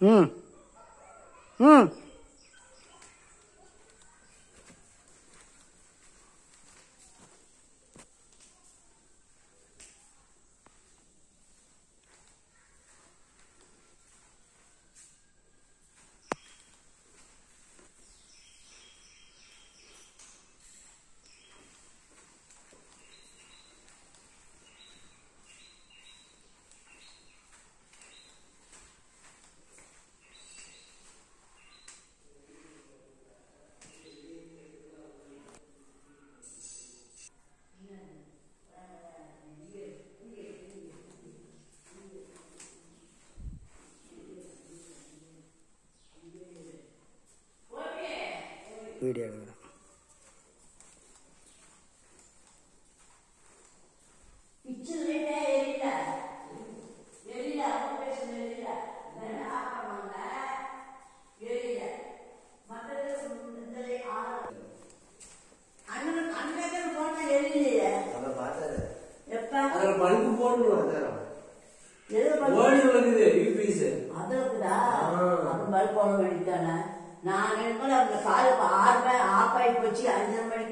ம் ம் வீடியோ எடுக்கிறேன் அதை பார்த்தாரு எப்ப அதில் பல்பு போடணும் அதான் எது பண்ண ஓடி விளக்குது யூபிஎஸ் அதுக்குதா ஆ. அது பல்ப் போட வேண்டியதானே நான் நினைக்கிறேன் அந்த கால் ஆறு மணி ஆஃப் ஆகி போச்சு அஞ்சரை மணி